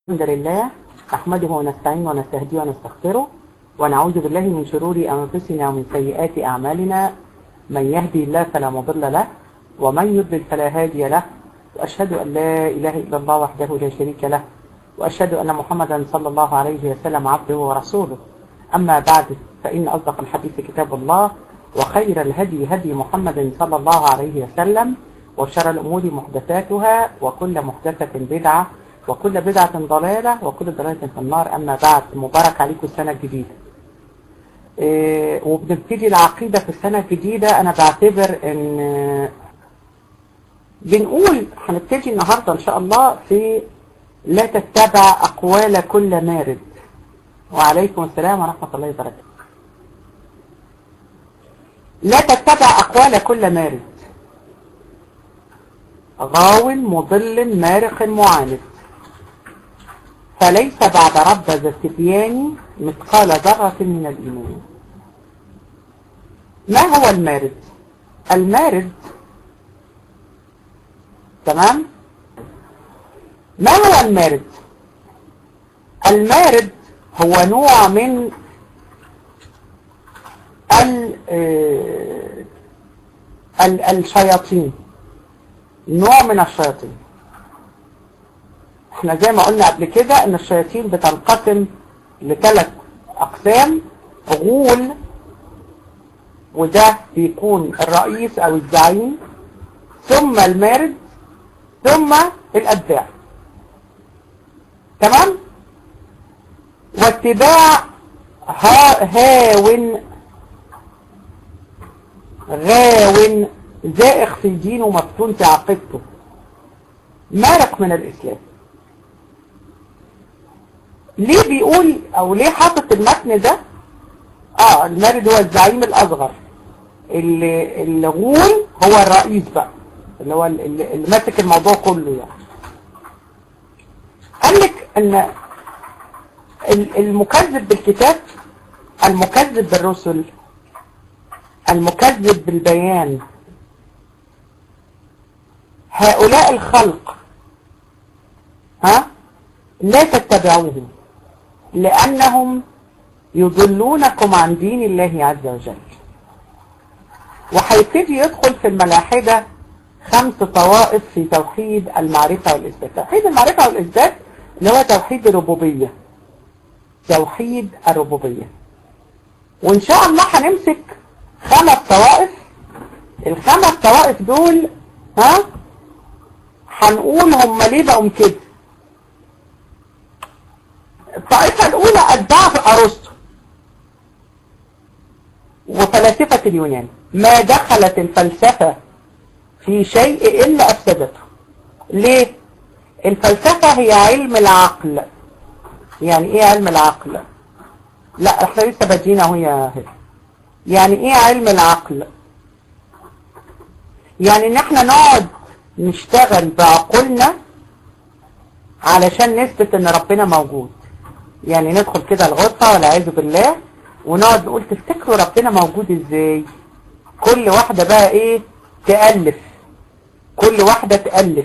الحمد لله نحمده ونستعينه ونستهديه ونستغفره ونعوذ بالله من شرور أنفسنا ومن سيئات أعمالنا من يهدي الله فلا مضل له ومن يضلل فلا هادي له وأشهد أن لا إله إلا الله وحده لا شريك له وأشهد أن محمدا صلى الله عليه وسلم عبده ورسوله أما بعد فإن أصدق الحديث كتاب الله وخير الهدي هدي محمد صلى الله عليه وسلم وشر الأمور محدثاتها وكل محدثة بدعة وكل بدعة ضلالة وكل ضلالة في النار أما بعد مبارك عليكم السنة الجديدة إيه وبنبتدي العقيدة في السنة الجديدة أنا بعتبر إن بنقول هنبتدي النهاردة إن شاء الله في لا تتبع أقوال كل مارد وعليكم السلام ورحمة الله وبركاته لا تتبع أقوال كل مارد غاو مضل مارق معاند فليس بعد رب ذا التبيان مثقال ذرة من الإيمان ما هو المارد المارد تمام ما هو المارد المارد هو نوع من ال الشياطين نوع من الشياطين احنا زي ما قلنا قبل كده ان الشياطين بتنقسم لثلاث اقسام غول وده بيكون الرئيس او الزعيم ثم المارد ثم الاتباع تمام واتباع ها هاون غاون زائغ في دينه ومفتون في عقيدته مارق من الإسلام ليه بيقول او ليه حاطط المتن ده اه المارد هو الزعيم الاصغر اللي الغول هو الرئيس بقى اللي هو اللي, اللي ماسك الموضوع كله يعني قال لك ان المكذب بالكتاب المكذب بالرسل المكذب بالبيان هؤلاء الخلق ها لا تتبعوهم لأنهم يضلونكم عن دين الله عز وجل وهيبتدي يدخل في الملاحدة خمس طوائف في توحيد المعرفة والإثبات توحيد المعرفة والإثبات اللي هو توحيد الربوبية توحيد الربوبية وإن شاء الله هنمسك خمس طوائف الخمس طوائف دول ها هنقول هم ليه بقوا كده الطائفة الأولى أتباع أرسطو وفلاسفة اليونان ما دخلت الفلسفة في شيء إلا أفسدته ليه؟ الفلسفة هي علم العقل يعني إيه علم العقل؟ لا احنا لسه بادئين اهو يا هبه يعني إيه علم العقل؟ يعني إن احنا نقعد نشتغل بعقولنا علشان نثبت إن ربنا موجود يعني ندخل كده الغرفة والعياذ بالله ونقعد نقول تفتكروا ربنا موجود ازاي كل واحدة بقى ايه تألف كل واحدة تألف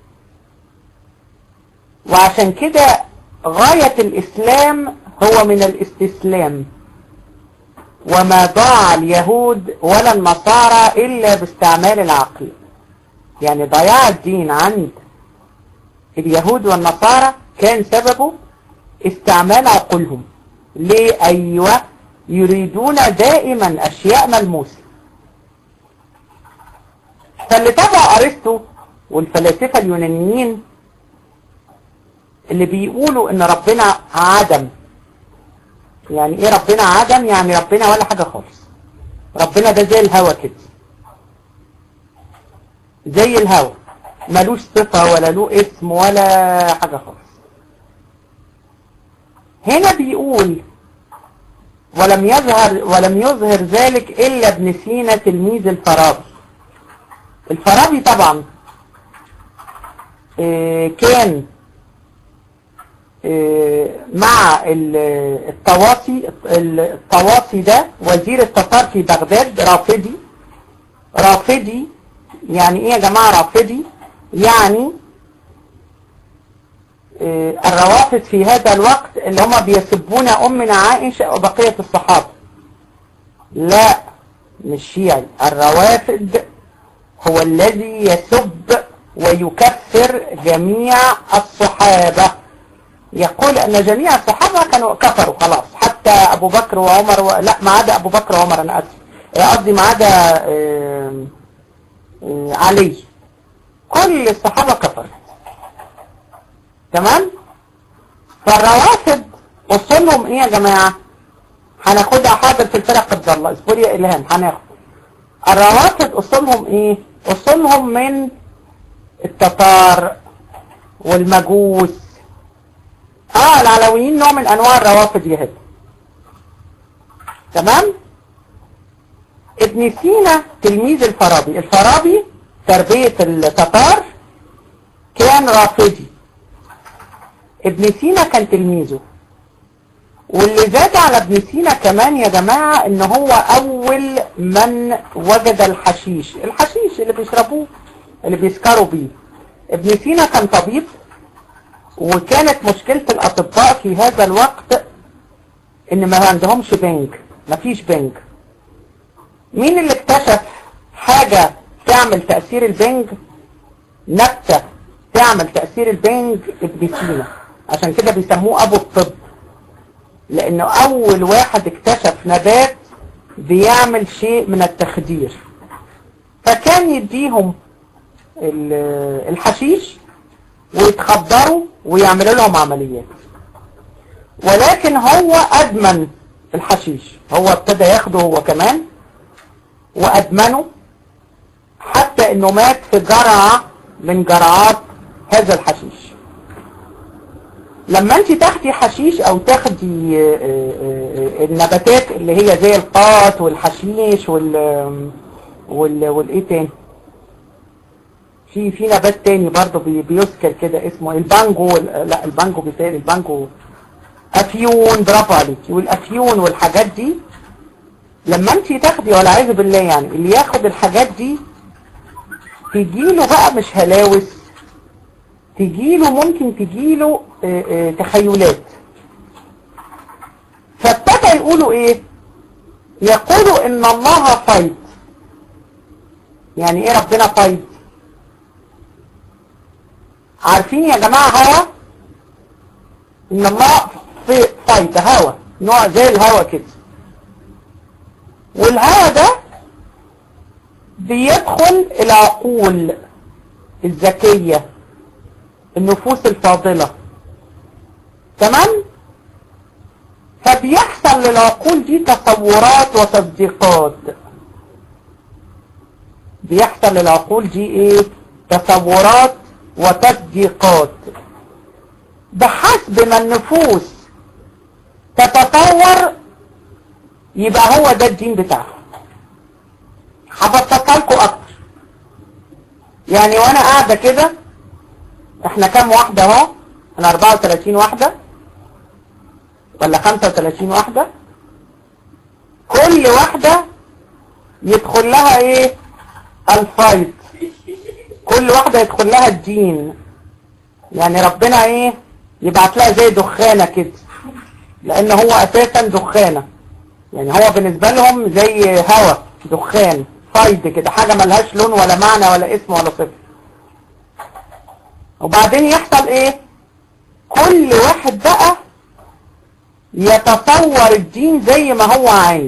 وعشان كده غاية الإسلام هو من الاستسلام وما ضاع اليهود ولا النصارى إلا باستعمال العقل يعني ضياع الدين عند اليهود والنصارى كان سببه استعمال عقولهم ليه أيوة يريدون دائما أشياء ملموسة فاللي تبع أرسطو والفلاسفة اليونانيين اللي بيقولوا ان ربنا عدم يعني ايه ربنا عدم يعني ربنا ولا حاجة خالص ربنا ده زي الهوا كده زي الهوا ملوش صفة ولا له اسم ولا حاجة خالص هنا بيقول ولم يظهر ولم يظهر ذلك إلا ابن سينا تلميذ الفارابي الفارابي طبعا إيه كان إيه مع الطواسي الطواسي ده وزير التتار في بغداد رافضي رافضي يعني ايه يا جماعة رافضي يعني آه، الروافد في هذا الوقت اللي هم بيسبون أمنا عائشة وبقية الصحابة لا مش شيعي الروافد هو الذي يسب ويكفر جميع الصحابة يقول أن جميع الصحابة كانوا كفروا خلاص حتى أبو بكر وعمر و... لا ما عدا أبو بكر وعمر أنا أسف آه، قصدي ما عدا آه، آه، علي كل الصحابة كفروا تمام فالروافد وصلهم ايه يا جماعة هناخدها حاضر في الفرق الضالة اصبري يا إلهام هناخد الروافد أصولهم ايه أصولهم من التتار والمجوس اه العلويين نوع من انواع الروافد يهد تمام ابن سينا تلميذ الفارابي الفارابي تربية التتار كان رافضي ابن سينا كان تلميذه واللي زاد على ابن سينا كمان يا جماعة ان هو اول من وجد الحشيش الحشيش اللي بيشربوه اللي بيسكروا بيه ابن سينا كان طبيب وكانت مشكلة الاطباء في هذا الوقت ان ما عندهمش بنك مفيش بنك مين اللي اكتشف حاجة تعمل تأثير البنج نبتة تعمل تأثير البنج ابن سينا عشان كده بيسموه ابو الطب لانه اول واحد اكتشف نبات بيعمل شيء من التخدير فكان يديهم ال- الحشيش ويتخدروا ويعملوا لهم عمليات ولكن هو ادمن الحشيش هو ابتدى ياخده هو كمان وادمنه حتى انه مات في جرعة من جرعات هذا الحشيش لما انت تاخدي حشيش او تاخدي آه، آه، آه، النباتات اللي هي زي القاط والحشيش وال وال والايه تاني في في نبات تاني برضه بي- بيذكر كده اسمه البانجو وال- لا البانجو بيتهيألي البانجو افيون برافو عليكي والافيون والحاجات دي لما انت تاخدي والعياذ بالله يعني اللي ياخد الحاجات دي تجيله بقى مش هلاوس تجيله ممكن تجيله آه، آه، تخيلات فابتدى يقولوا ايه يقولوا ان الله فيض يعني ايه ربنا فيض عارفين يا جماعة هوا ان الله في فيض هوا نوع زي الهوا كده والهوا ده بيدخل العقول الذكية النفوس الفاضلة تمام فبيحصل للعقول دي تصورات وتصديقات بيحصل للعقول دي ايه تصورات وتصديقات بحسب ما النفوس تتصور يبقى هو ده الدين بتاعها هبسطها لكم اكتر يعني وانا قاعدة كده احنا كام واحدة اهو انا 34 واحدة ولا 35 واحدة كل واحدة يدخل لها ايه الفايت كل واحدة يدخل لها الدين يعني ربنا ايه يبعت لها زي دخانة كده لان هو اساسا دخانة يعني هو بالنسبة لهم زي هوا دخان فايد كده حاجة ملهاش لون ولا معنى ولا اسم ولا صفر وبعدين يحصل ايه كل واحد بقى يتصور الدين زي ما هو عايز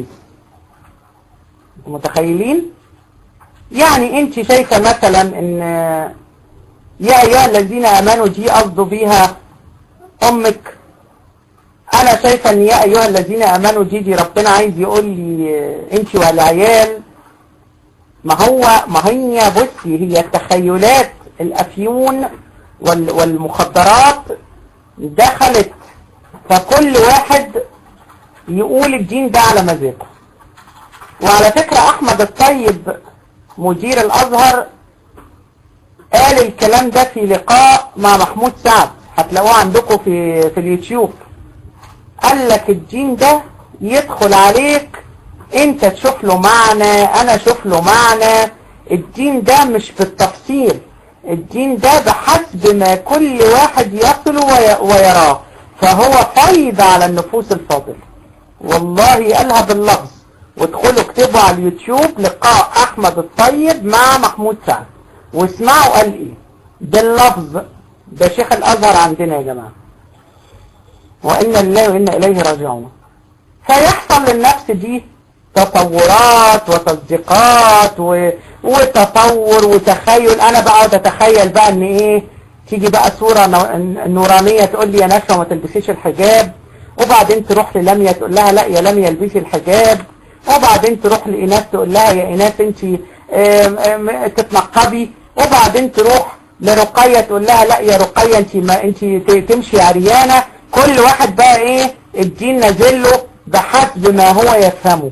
متخيلين يعني انت شايفة مثلا ان يا ايها الذين امنوا دي قصده بيها امك انا شايفة ان يا ايها الذين امنوا دي دي ربنا عايز يقول لي انت والعيال ما هو ما هي بصي هي التخيلات الافيون وال والمخدرات دخلت فكل واحد يقول الدين ده على مزاجه وعلى فكرة احمد الطيب مدير الازهر قال الكلام ده في لقاء مع محمود سعد هتلاقوه عندكم في في اليوتيوب قال لك الدين ده يدخل عليك انت تشوف له معنى انا اشوف له معنى الدين ده مش بالتفصيل الدين ده بحسب ما كل واحد يصل وي- ويراه فهو فيض على النفوس الفاضلة والله قالها باللفظ وادخلوا اكتبوا على اليوتيوب لقاء احمد الطيب مع محمود سعد واسمعوا قال ايه باللفظ ده شيخ الازهر عندنا يا جماعة وإنا لله وإنا إليه راجعون فيحصل للنفس دي تصورات وتصديقات و... وتطور وتخيل انا بقعد اتخيل بقى ان ايه تيجي بقى صورة نو- نورانية تقول لي يا نشوى ما تلبسيش الحجاب وبعدين تروح للمية تقول لها لا يا لمية البسي الحجاب وبعدين تروح لإناث تقول لها يا إناث انت آم، آم، تتنقبي وبعدين تروح لرقية تقول لها لا يا رقية انت ما انت ت- تمشي عريانة كل واحد بقى ايه الدين نازل له بحسب ما هو يفهمه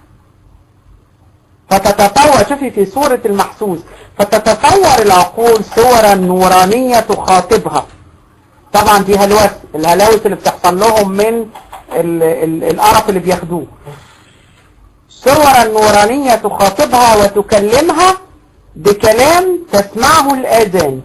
فتتطور شوفي في صورة المحسوس فتتطور العقول صورا نورانية تخاطبها طبعا دي هلوس الهلاوس اللي بتحصل لهم من ال- ال- القرف اللي بياخدوه صورا نورانية تخاطبها وتكلمها بكلام تسمعه الآذان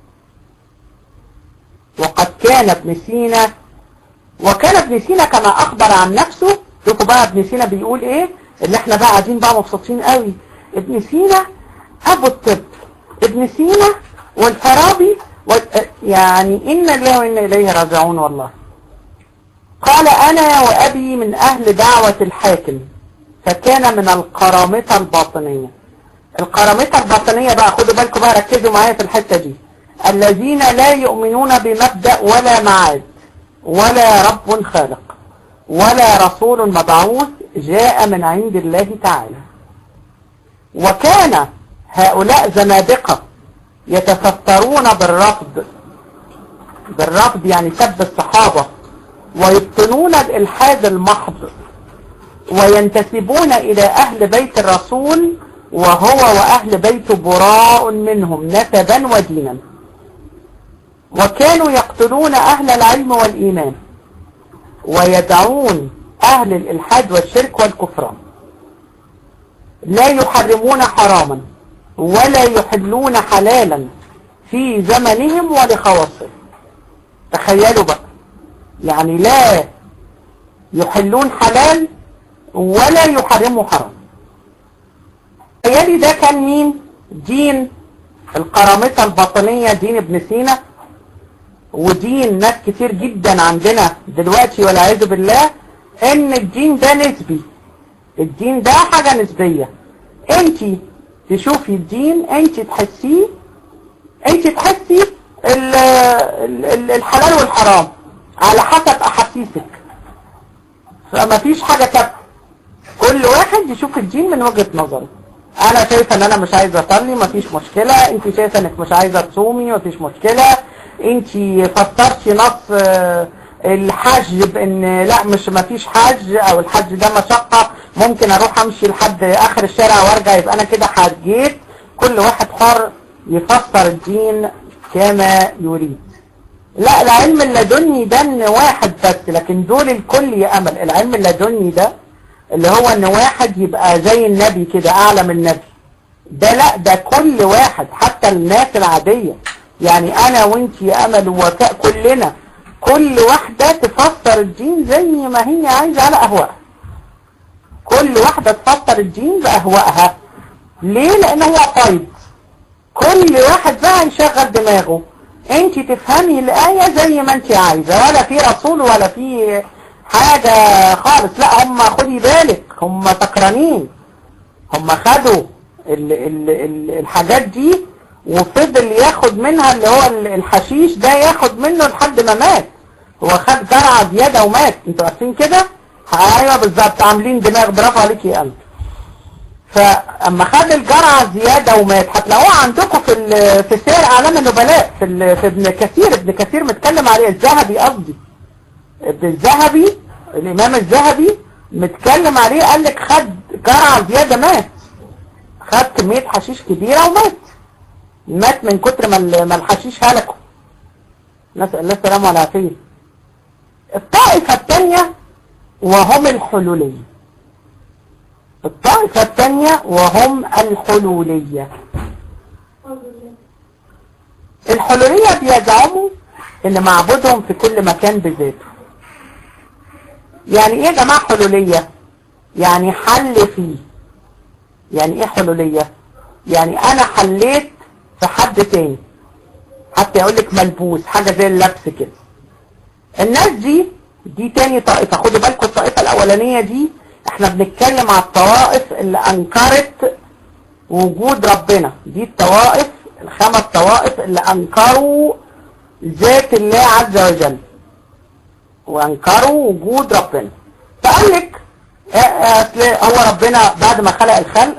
وقد كان ابن سينا وكان ابن سينا كما أخبر عن نفسه شوفوا بقى ابن سينا بيقول ايه اللي احنا بقى قاعدين بقى مبسوطين قوي ابن سينا ابو الطب ابن سينا والفارابي وال... يعني إن الله وإنا إليه راجعون والله قال أنا وأبي من أهل دعوة الحاكم فكان من القرامطة الباطنية القرامطة الباطنية بقى خدوا بالكم بقى ركزوا معايا في الحتة دي الذين لا يؤمنون بمبدأ ولا معاد ولا رب خالق ولا رسول مبعوث جاء من عند الله تعالى وكان هؤلاء زنادقة يتسترون بالرفض بالرفض يعني سب الصحابة ويبطنون الإلحاد المحض وينتسبون إلى أهل بيت الرسول وهو وأهل بيته براء منهم نسبا ودينا وكانوا يقتلون أهل العلم والإيمان ويدعون أهل الإلحاد والشرك والكفران لا يحرمون حراما ولا يحلون حلالا في زمنهم ولخواصهم تخيلوا بقى يعني لا يحلون حلال ولا يحرموا حرام تخيلي ده كان مين دين القرامطة الباطنية دين ابن سينا ودين ناس كتير جدا عندنا دلوقتي والعياذ بالله ان الدين ده نسبي الدين ده حاجة نسبية انت تشوفي الدين انت تحسيه انت تحسي ال ال الحلال والحرام على حسب احاسيسك فما فيش حاجة ثابته كل واحد يشوف الدين من وجهة نظره انا شايفه ان انا مش عايزه اصلي مفيش مشكله انت شايفه انك مش عايزه تصومي مفيش مشكله انت فسرتي نص آه، الحج بان لا مش مفيش حج او الحج ده مشقه ممكن اروح امشي لحد اخر الشارع وارجع يبقى انا كده حجيت كل واحد حر يفسر الدين كما يريد لا العلم اللدني ده ان واحد بس لكن دول الكل يا امل العلم اللدني ده اللي هو ان واحد يبقى زي النبي كده اعلى من النبي ده لا ده كل واحد حتى الناس العادية يعني انا وانت يا امل ووفاء كلنا كل واحدة تفسر الدين زي ما هي عايزة على اهوائها كل واحدة تفسر الدين باهوائها ليه لان هو قيد كل واحد بقى يشغل دماغه انت تفهمي الآية زي ما انت عايزة ولا في رسول ولا في حاجة خالص لا هم خدي بالك هم سكرانين هم خدوا ال ال ال الحاجات دي وفضل ياخد منها اللي هو ال- الحشيش ده ياخد منه لحد ما مات هو خد جرعة زيادة ومات انتوا عارفين كده ايوه بالظبط عاملين دماغ برافو عليك يا قلب فاما خد الجرعة زيادة ومات هتلاقوه عندكم في ال- في سير اعلام النبلاء في, ال- في ابن كثير ابن كثير متكلم عليه الذهبي قصدي ابن الذهبي الامام الذهبي متكلم عليه قال لك خد جرعة زيادة مات خد كمية حشيش كبيرة ومات مات من كتر ما ال- ما الحشيش هلكه نسأل الله السلامة والعافية الطائفة الثانية وهم الحلولية الطائفة الثانية وهم الحلولية الحلولية بيزعموا ان معبودهم في كل مكان بذاته يعني ايه يا جماعة حلولية يعني حل فيه يعني ايه حلولية يعني انا حليت في حد تاني حتى يقول لك ملبوس حاجة زي اللبس كده الناس دي دي تاني طائفة خدوا بالكم الطائفة الاولانية دي احنا بنتكلم على الطوائف اللي انكرت وجود ربنا دي الطوائف الخمس طوائف اللي انكروا ذات الله عز وجل وانكروا وجود ربنا فقال لك هو ربنا بعد ما خلق الخلق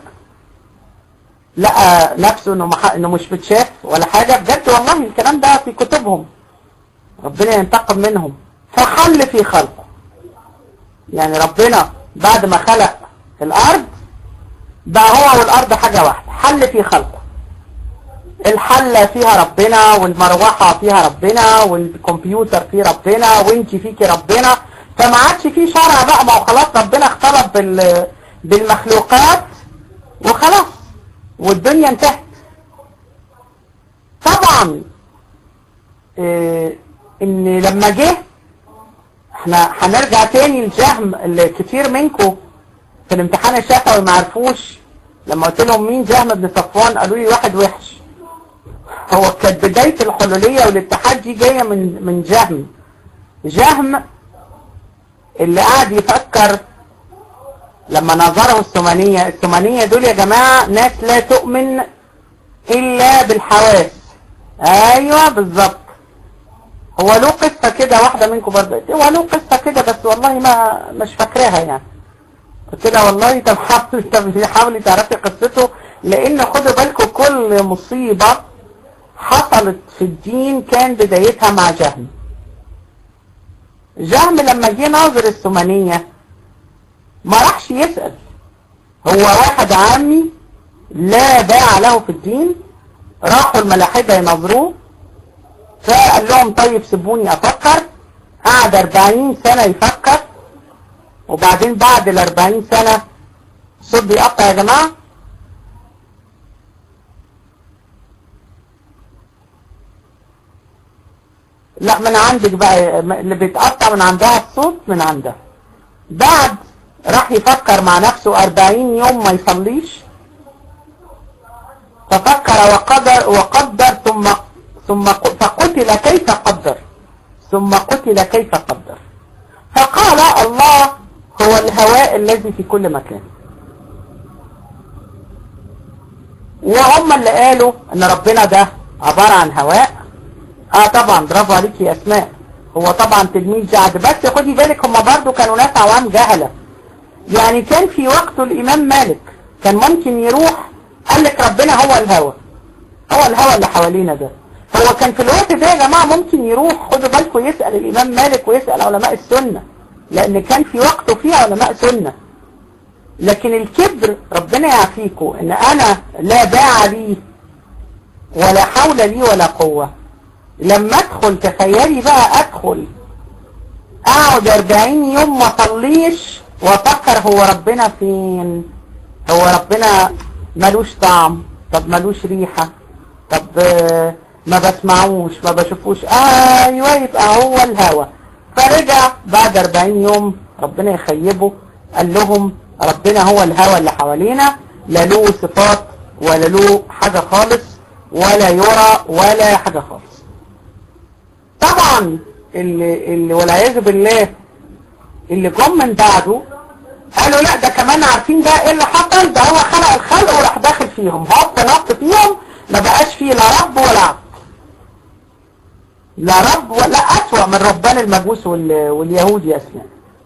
لقى نفسه انه مح... انه مش متشاف ولا حاجة بجد والله الكلام ده في كتبهم ربنا ينتقم منهم فحل في خلقه يعني ربنا بعد ما خلق الارض بقى هو والارض حاجة واحدة حل في خلقه الحلة فيها ربنا والمروحة فيها ربنا والكمبيوتر فيه ربنا وانت فيكي ربنا فما عادش فيه شرع بقى ما هو خلاص ربنا اختلط بال بالمخلوقات وخلاص والدنيا انتهت طبعا اه ان لما جه احنا هنرجع تاني لجهم اللي كتير منكم في الامتحان الشفوي ما عرفوش لما قلت لهم مين جهم بن صفوان قالوا لي واحد وحش هو كانت بداية الحلولية والاتحاد دي جاية من من جهم جهم اللي قاعد يفكر لما نظره الثمانية الثمانية دول يا جماعة ناس لا تؤمن إلا بالحواس أيوة بالظبط هو له قصة كده واحدة منكم برضه هو له قصة كده بس والله ما مش فاكراها يعني قلت لها والله طب حاولي طب حاولي تعرفي قصته لأن خدوا بالكم كل مصيبة حصلت في الدين كان بدايتها مع جهم جهم لما جه ناظر الثمانية ما راحش يسأل هو واحد عامي لا باع له في الدين راحوا الملاحدة ينظروه فقال لهم طيب سيبوني افكر قعد 40 سنة يفكر وبعدين بعد ال 40 سنة صوت بيقطع يا جماعة لا من عندك بقى اللي بيتقطع من عندها الصوت من عندها بعد راح يفكر مع نفسه 40 يوم ما يصليش ففكر وقدر وقدر ثم ثم فقتل كيف قدر ثم قتل كيف قدر فقال الله هو الهواء الذي في كل مكان وهم اللي قالوا ان ربنا ده عبارة عن هواء اه طبعا برافو عليك يا اسماء هو طبعا تلميذ جعد بس خدي بالك هم برضو كانوا ناس عوام جهلة يعني كان في وقته الامام مالك كان ممكن يروح قال لك ربنا هو الهوى هو الهوى اللي حوالينا ده هو كان في الوقت ده يا جماعة ممكن يروح خدوا بالكم يسأل الامام مالك ويسأل علماء السنة لان كان في وقته فيه علماء سنة لكن الكبر ربنا يعافيكم ان انا لا باع لي ولا حول لي ولا قوة لما ادخل تخيلي بقى ادخل اقعد 40 يوم ما اصليش وافكر هو ربنا فين هو ربنا ملوش طعم طب ملوش ريحة طب ما بسمعوش ما بشوفوش ايوه يبقى هو الهوى فرجع بعد 40 يوم ربنا يخيبه قال لهم ربنا هو الهوى اللي حوالينا لا له صفات ولا له حاجة خالص ولا يرى ولا حاجة خالص طبعا اللي, اللي والعياذ بالله اللي جم من بعده قالوا لا ده كمان عارفين ده ايه اللي حصل ده هو خلق الخلق وراح داخل فيهم هوب نط فيهم ما بقاش فيه لا رب ولا عبد لا رب ولا أسوأ من ربان المجوس واليهود يا اسماء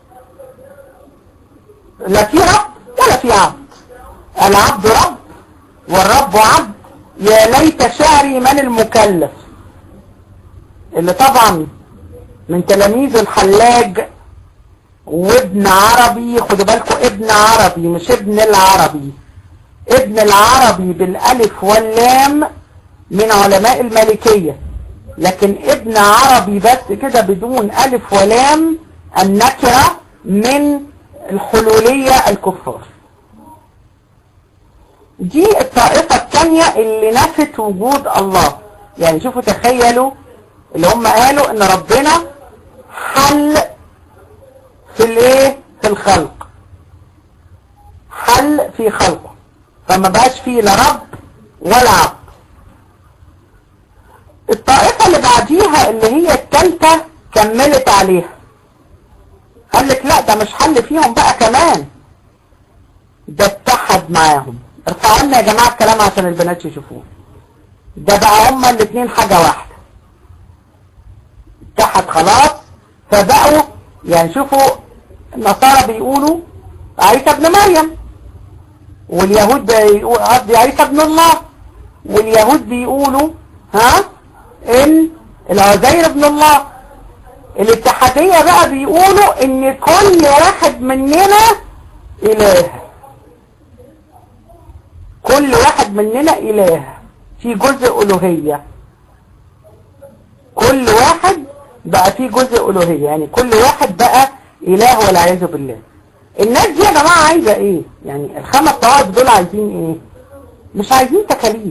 لا في رب ولا في عبد العبد رب والرب عبد يا ليت شعري من المكلف اللي طبعا من تلاميذ الحلاج وابن عربي خدوا بالكم ابن عربي مش ابن العربي ابن العربي بالالف واللام من علماء المالكية لكن ابن عربي بس كده بدون الف ولام النكرة من الحلولية الكفار دي الطائفة الثانية اللي نفت وجود الله يعني شوفوا تخيلوا اللي هم قالوا ان ربنا حل في الايه في الخلق حل في خلقه فما بقاش فيه لا رب ولا عبد الطائفة اللي بعديها اللي هي التالتة كملت عليها قال لك لا ده مش حل فيهم بقى كمان ده اتحد معاهم ارفعوا لنا يا جماعة الكلام عشان البنات يشوفوه ده بقى هما الاتنين حاجة واحدة اتحد خلاص فبقوا يعني شوفوا النصارى بيقولوا عيسى ابن مريم واليهود بيقول قصدي عيسى ابن الله واليهود بيقولوا ها ان العزير ابن الله الاتحادية بقى بيقولوا ان كل واحد مننا اله كل واحد مننا اله في جزء الوهية كل واحد بقى في جزء الوهية يعني كل واحد بقى اله والعياذ بالله الناس دي يا جماعة عايزة ايه يعني الخمس طوائف دول عايزين ايه مش عايزين تكاليف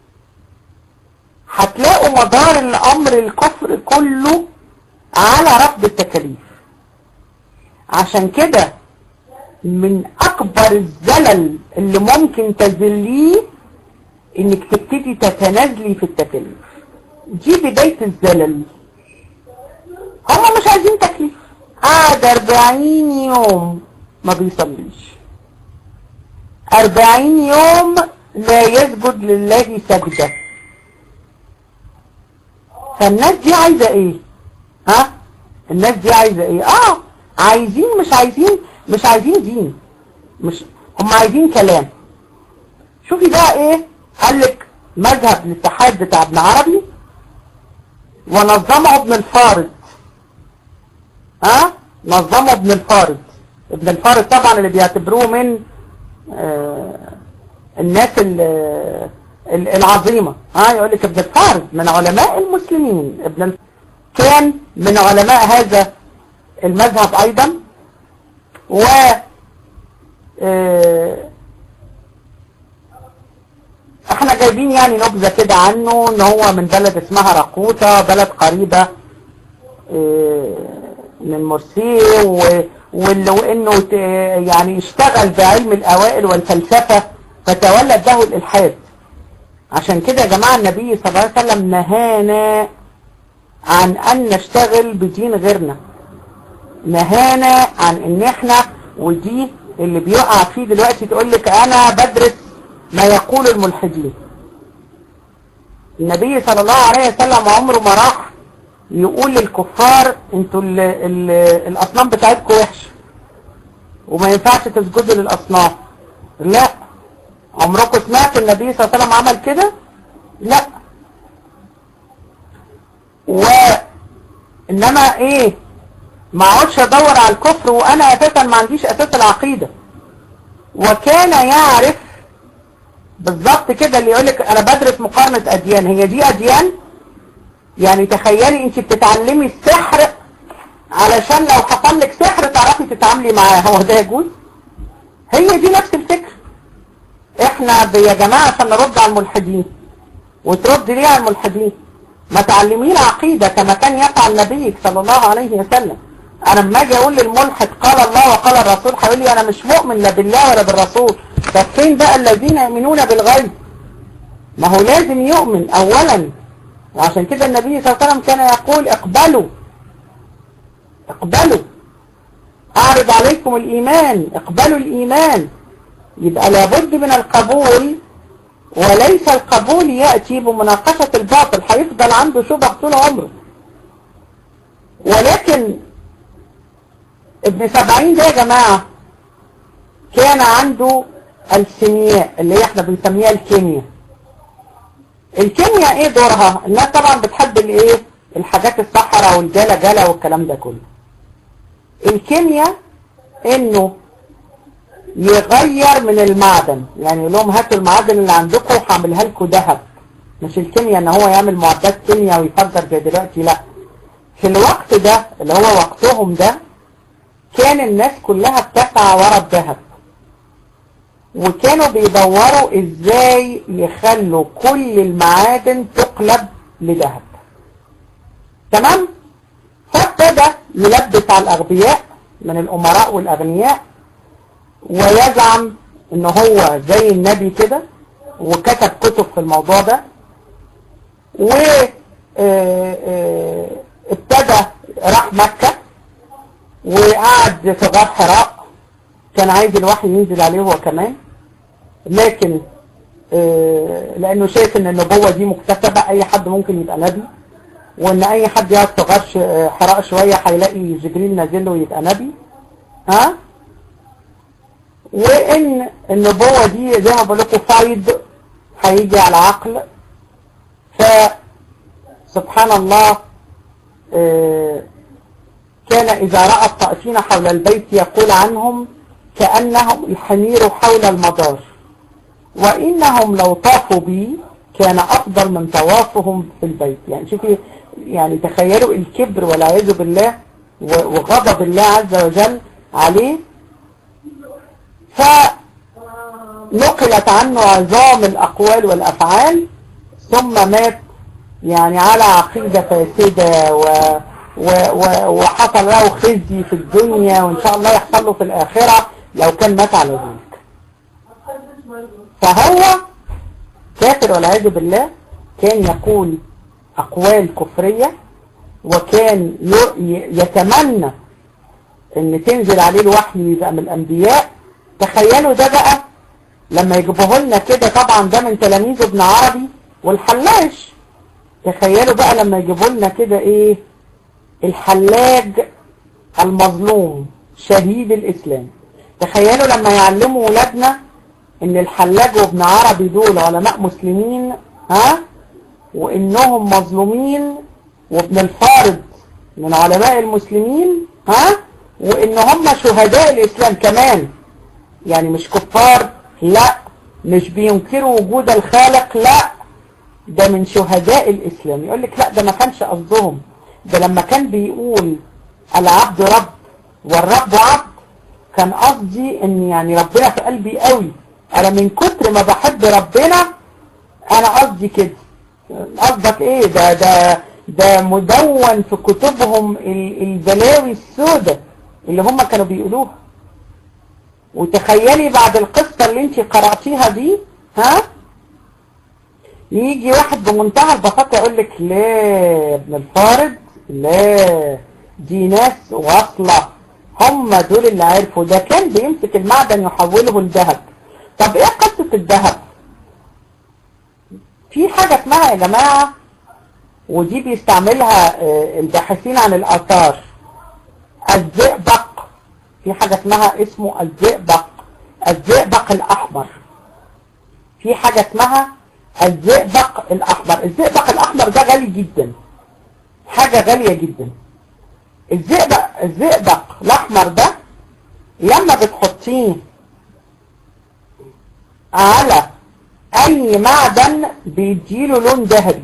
هتلاقوا مدار الامر الكفر كله على رفض التكاليف عشان كده من اكبر الزلل اللي ممكن تزليه انك تبتدي تتنازلي في التكاليف دي بداية الزلل هم مش عايزين تكليف قعد 40 يوم ما بيصليش 40 يوم لا يسجد لله سجدة فالناس دي عايزة ايه ها الناس دي عايزة ايه اه عايزين مش عايزين مش عايزين دين مش هم عايزين كلام شوفي بقى ايه قال لك مذهب الاتحاد بتاع ابن عربي ونظمه ابن الفارض ها نظمه ابن الفارض ابن الفارض طبعا اللي بيعتبروه من آه الناس العظيمة ها يقول لك ابن الفارض من علماء المسلمين ابن كان من علماء هذا المذهب ايضا و آه احنا جايبين يعني نبذة كده عنه ان هو من بلد اسمها راقوطة بلد قريبة اه من مرسي وانه يعني اشتغل بعلم الاوائل والفلسفة فتولد له الالحاد عشان كده يا جماعة النبي صلى الله عليه وسلم نهانا عن ان نشتغل بدين غيرنا نهانا عن ان احنا ودي اللي بيقع فيه دلوقتي تقول لك انا بدرس ما يقول الملحدين النبي صلى الله عليه وسلم عمره ما راح يقول للكفار انتوا ال ال الاصنام بتاعتكم وحشه وما ينفعش تسجدوا للاصنام لا عمركم سمعت النبي صلى الله عليه وسلم عمل كده لا و انما ايه ما اقعدش ادور على الكفر وانا اساسا ما عنديش اساس العقيده وكان يعرف بالظبط كده اللي يقولك انا بدرس مقارنة اديان هي دي اديان يعني تخيلي انت بتتعلمي السحر علشان لو حصل لك سحر تعرفي تتعاملي معاه هو ده يجوز هي دي نفس الفكرة احنا يا جماعة عشان نرد على الملحدين وترد ليه على الملحدين ما تعلمين عقيدة كما كان يفعل نبيك صلى الله عليه وسلم انا لما اجي اقول للملحد قال الله وقال الرسول هيقول لي انا مش مؤمن لا بالله ولا بالرسول طب فين بقى الذين يؤمنون بالغيب ما هو لازم يؤمن اولا وعشان كده النبي صلى الله عليه وسلم كان يقول اقبلوا اقبلوا اعرض عليكم الايمان اقبلوا الايمان يبقى لابد من القبول وليس القبول يأتي بمناقشة الباطل هيفضل عنده شبه طول عمره ولكن ابن سبعين ده يا جماعة كان عنده الكيمياء اللي هي احنا بنسميها الكيمياء الكيمياء ايه دورها الناس طبعا بتحب الايه الحاجات الصحراء والجلا جلا والكلام ده كله الكيمياء انه يغير من المعدن يعني يقول لهم هاتوا المعادن اللي عندكم وهعملها لكم ذهب مش الكيمياء ان هو يعمل معدات كيمياء ويفجر زي دلوقتي لا في الوقت ده اللي هو وقتهم ده كان الناس كلها بتسعى ورا الذهب وكانوا بيدوروا ازاي يخلوا كل المعادن تقلب لذهب تمام فابتدى يلبس على الأغبياء من الأمراء والأغنياء ويزعم ان هو زي النبي كده وكتب كتب في الموضوع ده و ابتدى راح مكة وقعد في غار حراء كان عايز الوحي ينزل عليه هو كمان لكن لانه شايف ان النبوة دي مكتسبة اي حد ممكن يبقى نبي وان اي حد يقعد في غار حراء شوية هيلاقي جبريل نازل له ويبقى نبي ها وان النبوة دي زي ما بقول لكم فايض هيجي على عقل ف سبحان الله كان إذا رأى الطائفين حول البيت يقول عنهم كأنهم الحمير حول المدار وإنهم لو طافوا بي كان أفضل من طوافهم في البيت يعني شوفي يعني تخيلوا الكبر والعياذ بالله وغضب الله عز وجل عليه فنقلت عنه عظام الأقوال والأفعال ثم مات يعني على عقيدة فاسدة و و و وحصل له خزي في الدنيا وإن شاء الله يحصل له في الآخرة لو كان مات على ذلك فهو كافر والعياذ بالله كان يقول أقوال كفرية وكان يتمنى ان تنزل عليه الوحي ويبقى من الانبياء تخيلوا ده بقى لما يجيبوه لنا كده طبعا ده من تلاميذ ابن عربي والحلاج تخيلوا بقى لما يجيبوا لنا كده ايه الحلاج المظلوم شهيد الاسلام تخيلوا لما يعلموا ولادنا ان الحلاج وابن عربي دول علماء مسلمين ها وانهم مظلومين وابن الفارض من علماء المسلمين ها وان هم شهداء الاسلام كمان يعني مش كفار لا مش بينكروا وجود الخالق لا ده من شهداء الاسلام يقول لك لا ده ما كانش قصدهم ده لما كان بيقول العبد رب والرب عبد كان قصدي ان يعني ربنا في قلبي قوي انا من كتر ما بحب ربنا انا قصدي كده قصدك ايه ده ده ده مدون في كتبهم البلاوي السوداء اللي هم كانوا بيقولوها وتخيلي بعد القصة اللي انت قرأتيها دي ها يجي واحد بمنتهى البساطة يقول لك لا يا ابن الفارض لا دي ناس واصلة هم دول اللي عرفوا ده كان بيمسك المعدن يحوله لذهب طب ايه قصة الذهب في حاجة اسمها يا جماعة ودي بيستعملها الباحثين عن الآثار الزئبق في حاجة اسمها اسمه الزئبق الزئبق الأحمر في حاجة اسمها الزئبق الأحمر الزئبق الأحمر ده غالي جدا حاجة غالية جدا الزئبق الزئبق الأحمر ده لما بتحطيه على أي معدن بيديله لون ذهبي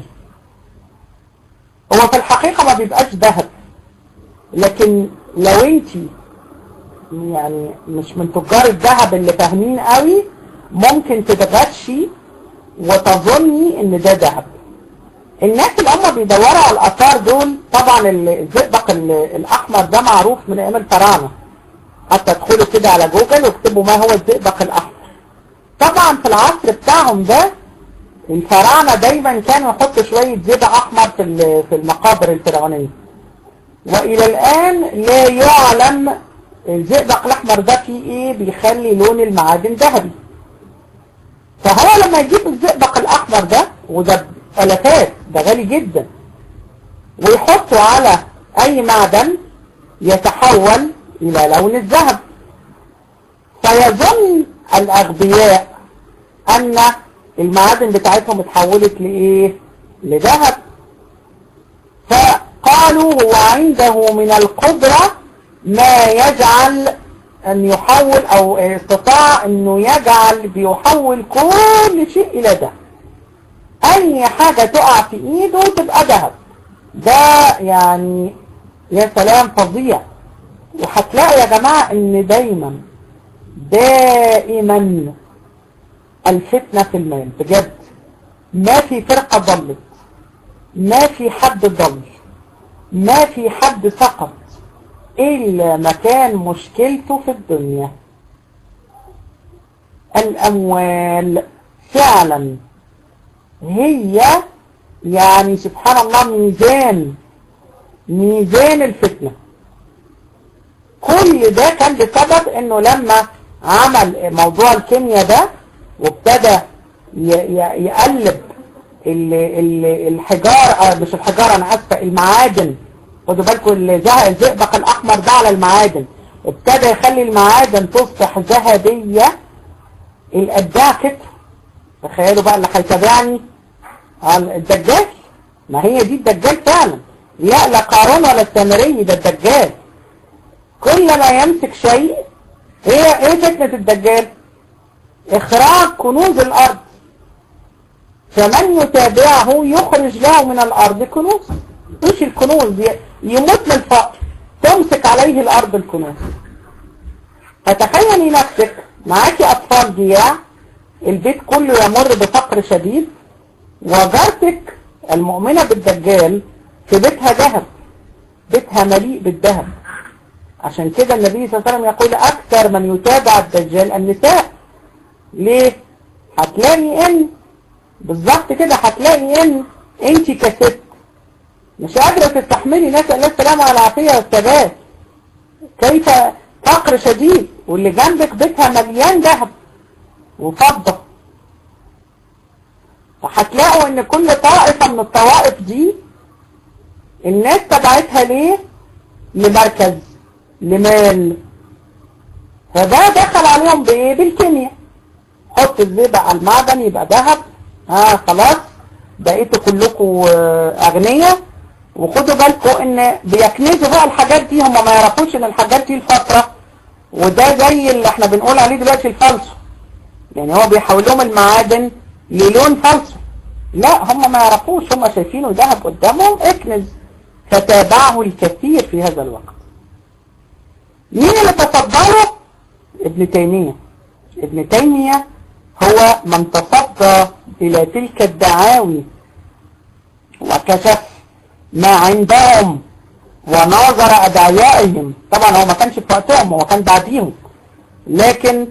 هو في الحقيقة ما بيبقاش ذهب لكن لو انت يعني مش من تجار الذهب اللي فاهمين قوي ممكن تتغشي وتظني ان ده ذهب الناس اللي هم بيدوروا على الاثار دول طبعا الزئبق الاحمر ده معروف من ايام الفراعنه حتى ادخلوا كده على جوجل واكتبوا ما هو الزئبق الاحمر طبعا في العصر بتاعهم ده الفراعنه دايما كانوا يحطوا شويه زئبق احمر في في المقابر الفرعونيه والى الان لا يعلم الزئبق الاحمر ده فيه ايه بيخلي لون المعادن ذهبي فهو لما يجيب الزئبق الاحمر ده وده الافات ده غالي جدا ويحطه على اي معدن يتحول الى لون الذهب فيظن الاغبياء ان المعادن بتاعتهم اتحولت لايه لذهب فقالوا هو عنده من القدرة ما يجعل ان يحول او استطاع انه يجعل بيحول كل شيء الى ذهب اي حاجة تقع في ايده تبقى ذهب ده يعني يا سلام فظيع وهتلاقوا يا جماعة ان دايما دائما الفتنة في المال بجد ما في فرقة ضلت ما في حد ضل ما في حد سقط إلا مكان مشكلته في الدنيا الأموال فعلا هي يعني سبحان الله ميزان ميزان الفتنة كل ده كان بسبب انه لما عمل موضوع الكيمياء ده وابتدى يقلب الحجار مش الحجارة انا اسفة المعادن خدوا بالكم الزئبق الاحمر ده على المعادن ابتدى يخلي المعادن تصبح ذهبية الابداع كتر تخيلوا بقى اللي هيتابعني الدجال ما هي دي الدجال فعلا لا لا قارون ولا السامري ده الدجال كل ما يمسك شيء ايه ايه فتنة الدجال اخراج كنوز الارض فمن يتابعه يخرج له من الارض كنوز مش الكنوز يموت من الفقر تمسك عليه الارض الكنوز فتخيلي نفسك معاكي اطفال جياع البيت كله يمر بفقر شديد وجارتك المؤمنة بالدجال في بيتها ذهب بيتها مليء بالذهب عشان كده النبي صلى الله عليه وسلم يقول أكثر من يتابع الدجال النساء ليه؟ هتلاقي إن بالظبط كده هتلاقي إن أنت كست مش قادرة تستحملي نسأل الله السلامة والعافية والثبات كيف فقر شديد واللي جنبك بيتها مليان ذهب وفضة وهتلاقوا ان كل طائفة من الطوائف دي الناس تبعتها ليه لمركز لمال فده دخل عليهم بايه بالكيمياء حط الزئبق على المعدن يبقى ذهب ها خلاص بقيتوا كلكم اغنياء وخدوا بالكم ان بيكنزوا بقى الحاجات دي هم ما يعرفوش ان الحاجات دي الفترة وده زي اللي احنا بنقول عليه دلوقتي الفالسو يعني هو بيحول لهم المعادن للون فالسو لا هم ما يعرفوش هم شايفينه ذهب قدامهم اكنز فتابعه الكثير في هذا الوقت مين اللي تصدره ابن تيمية ابن تيمية هو من تصدى الى تلك الدعاوي وكشف ما عندهم وناظر ادعيائهم طبعا هو ما كانش في وقتهم هو كان بعديهم لكن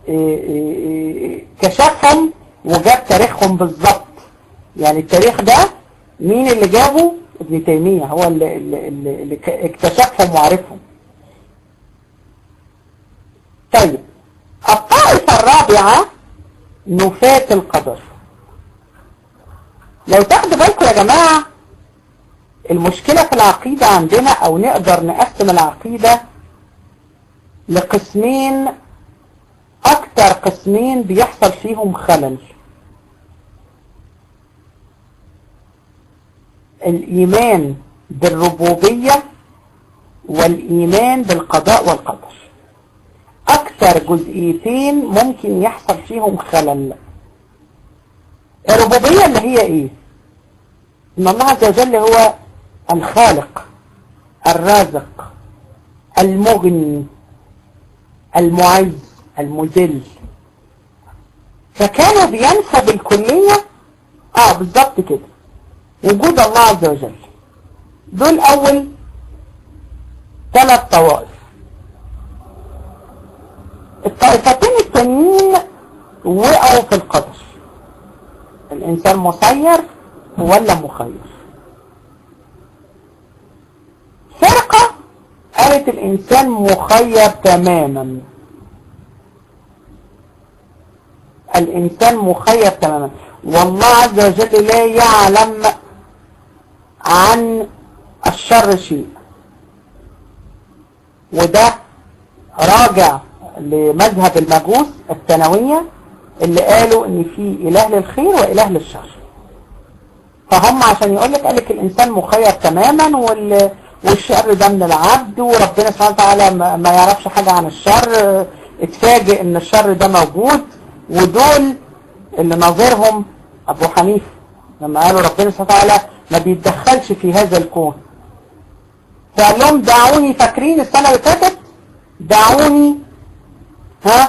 كشفهم وجاب تاريخهم بالظبط يعني التاريخ ده مين اللي جابه ابن تيمية هو اللي, اللي, اللي اكتشفهم وعرفهم طيب الطائفة الرابعة نفاة القدر لو تاخدوا بالكم يا جماعة المشكلة في العقيدة عندنا او نقدر نقسم العقيدة لقسمين اكتر قسمين بيحصل فيهم خلل الايمان بالربوبية والايمان بالقضاء والقدر اكثر جزئيتين ممكن يحصل فيهم خلل الربوبية اللي هي ايه ان الله عز وجل هو الخالق الرازق المغني المعز المذل فكانوا بينفوا بالكلية اه بالظبط كده وجود الله عز وجل دول اول ثلاث طوائف الطائفتين التانيين وقعوا في القدر الانسان مسير ولا مخير فرقة قالت الانسان مخير تماما الانسان مخير تماما والله عز وجل لا يعلم عن الشر شيء وده راجع لمذهب المجوس الثانوية اللي قالوا ان في اله للخير واله للشر فهم عشان يقول لك قال لك الانسان مخير تماما وال والشر ده من العبد وربنا سبحانه وتعالى ما يعرفش حاجة عن الشر اتفاجئ ان الشر ده موجود ودول اللي ناظرهم ابو حنيفه لما قالوا ربنا سبحانه وتعالى ما بيتدخلش في هذا الكون فقال لهم دعوني فاكرين السنة اللي فاتت دعوني ها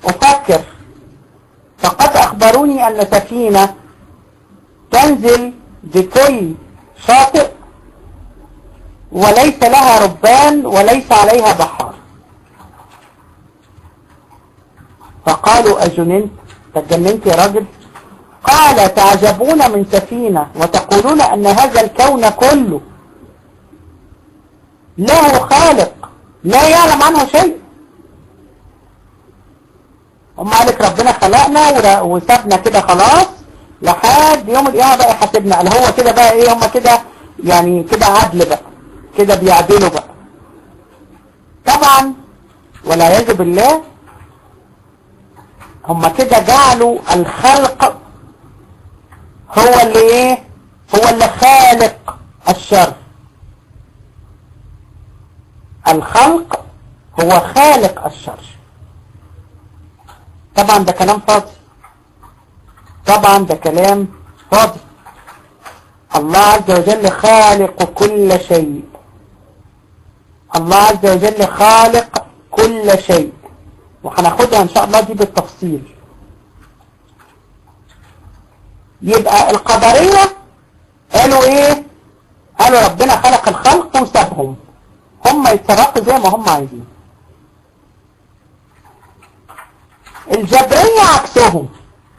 أفكر فقد أخبروني أن سفينة تنزل بكل شاطئ وليس لها ربان وليس عليها بحار فقالوا أجننت تجننت يا راجل قال تعجبون من سفينة وتقولون أن هذا الكون كله له خالق لا يعلم عنه شيء هم قالك ربنا خلقنا وسابنا كده خلاص لحد يوم القيامة بقى يحاسبنا قال هو كده بقى ايه هم كده يعني كده عدل بقى كده بيعدلوا بقى طبعا والعياذ بالله هم كده جعلوا الخلق هو اللي ايه هو اللي خالق الشر الخلق هو خالق الشر طبعا ده كلام فاضي طبعا ده كلام فاضي الله عز وجل خالق كل شيء الله عز وجل خالق كل شيء وهناخدها ان شاء الله دي بالتفصيل يبقى القدرية قالوا ايه قالوا ربنا خلق الخلق وسابهم هم يتصرفوا زي ما هم عايزين الجبرية عكسهم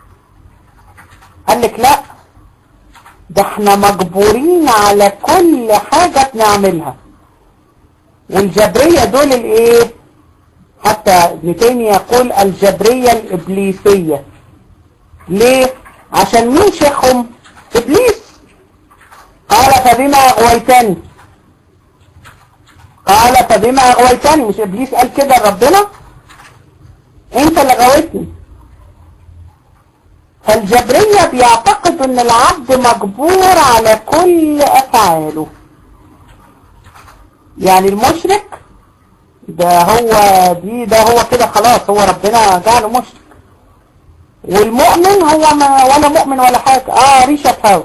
قال لك لا ده احنا مجبورين على كل حاجة بنعملها والجبرية دول الايه حتى ابن تيمية يقول الجبرية الإبليسية ليه عشان مين شيخهم إبليس قال فبما أغويتني قال فبما أغويتني مش إبليس قال كده لربنا انت اللي غويتني فالجبرية بيعتقد ان العبد مجبور على كل افعاله يعني المشرك ده هو دي ده هو كده خلاص هو ربنا جعله مشرك والمؤمن هو ما ولا مؤمن ولا حاجة اه ريشة هوا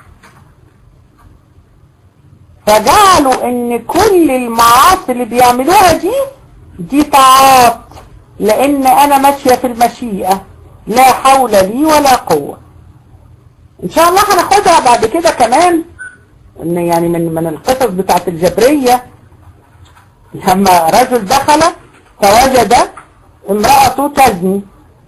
فجعلوا ان كل المعاصي اللي بيعملوها دي دي طاعات لان انا ماشية في المشيئة لا حول لي ولا قوة ان شاء الله هناخدها بعد كده كمان ان يعني من من القصص بتاعت الجبرية لما رجل دخل فوجد امرأته تزني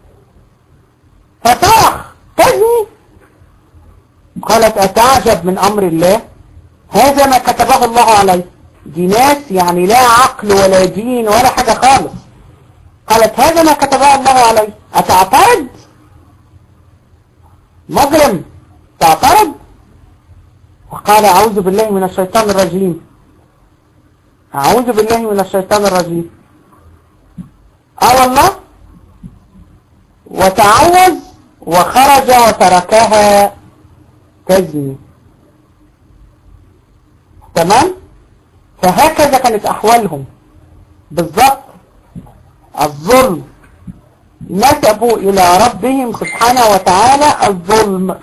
فصرخ تزني قالت اتعجب من امر الله هذا ما كتبه الله عليه دي ناس يعني لا عقل ولا دين ولا حاجة خالص قالت هذا ما كتبه الله عليه أتعترض مجرم تعترض وقال أعوذ بالله من الشيطان الرجيم أعوذ بالله من الشيطان الرجيم آه والله وتعوذ وخرج وتركها تزني تمام فهكذا كانت أحوالهم بالضبط الظلم نسبوا إلى ربهم سبحانه وتعالى الظلم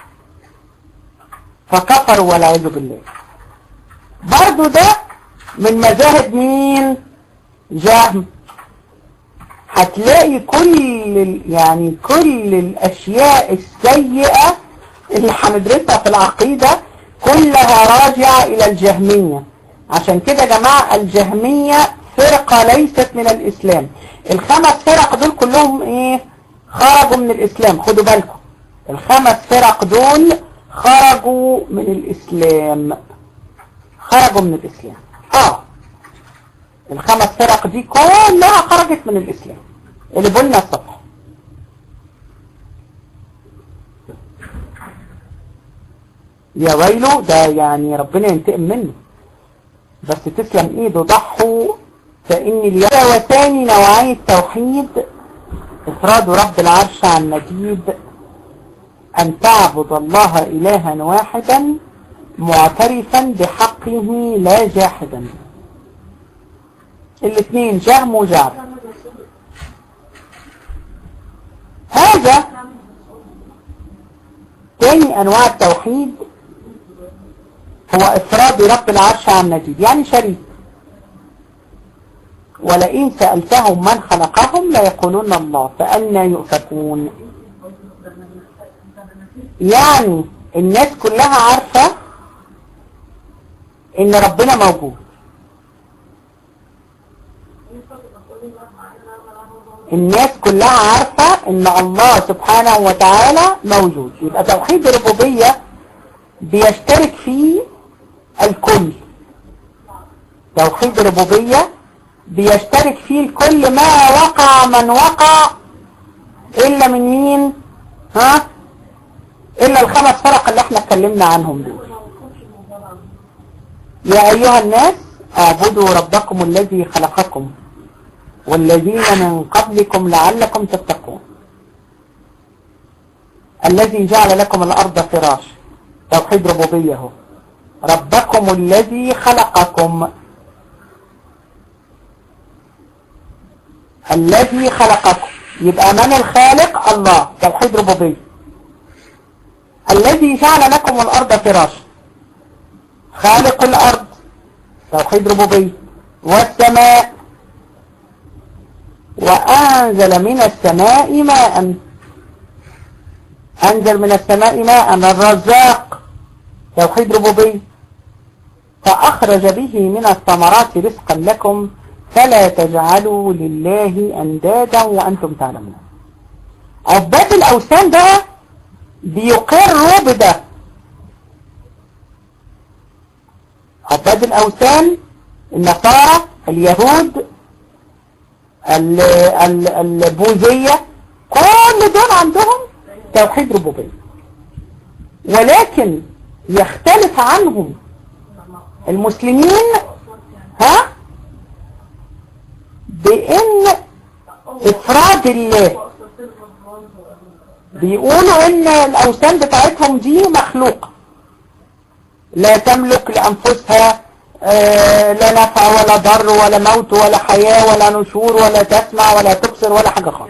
فكفروا والعياذ بالله برضو ده من مذاهب مين جهم هتلاقي كل يعني كل الأشياء السيئة اللي هندرسها في العقيدة كلها راجعة إلى الجهمية عشان كده يا جماعة الجهمية فرقة ليست من الإسلام الخمس فرق دول كلهم إيه خرجوا من الإسلام خدوا بالكم الخمس فرق دول خرجوا من الإسلام خرجوا من الإسلام آه الخمس فرق دي كلها خرجت من الإسلام اللي بقولنا الصبح يا ويله ده يعني ربنا ينتقم منه بس تسلم ايده ضحوا فإن اليوم وثاني نوعية التوحيد إفراد رب العرش عن مجيد أن تعبد الله إلها واحدا معترفا بحقه لا جاحدا الاثنين جهم وجعب هذا تاني أنواع التوحيد هو إفراد رب العرش عن مجيد يعني شريك ولئن سألتهم من خلقهم ليقولون الله فأنا يؤفكون يعني الناس كلها عارفة ان ربنا موجود الناس كلها عارفة ان الله سبحانه وتعالى موجود يبقى توحيد الربوبية بيشترك فيه الكل توحيد الربوبية بيشترك فيه الكل ما وقع من وقع الا من مين ها الا الخمس فرق اللي احنا اتكلمنا عنهم دول يا ايها الناس اعبدوا ربكم الذي خلقكم والذين من قبلكم لعلكم تتقون الذي جعل لكم الارض فراش توحيد ربوبيه هو ربكم الذي خلقكم الذي خلقكم يبقى من الخالق الله توحيد ربوبيه الذي جعل لكم الارض فراشا خالق الارض توحيد ربوبيه والسماء وانزل من السماء ماء انزل من السماء ماء الرزاق توحيد ربوبيه فاخرج به من الثمرات رزقا لكم فلا تجعلوا لله اندادا وانتم تعلمون عباد الاوثان ده بيقروا بده عباد الأوثان النصارى اليهود البوذية كل دول عندهم توحيد ربوبية ولكن يختلف عنهم المسلمين ها بان افراد الله بيقولوا ان الاوثان بتاعتهم دي مخلوقة لا تملك لانفسها آه لا نفع ولا ضر ولا موت ولا حياة ولا نشور ولا تسمع ولا تبصر ولا حاجة خالص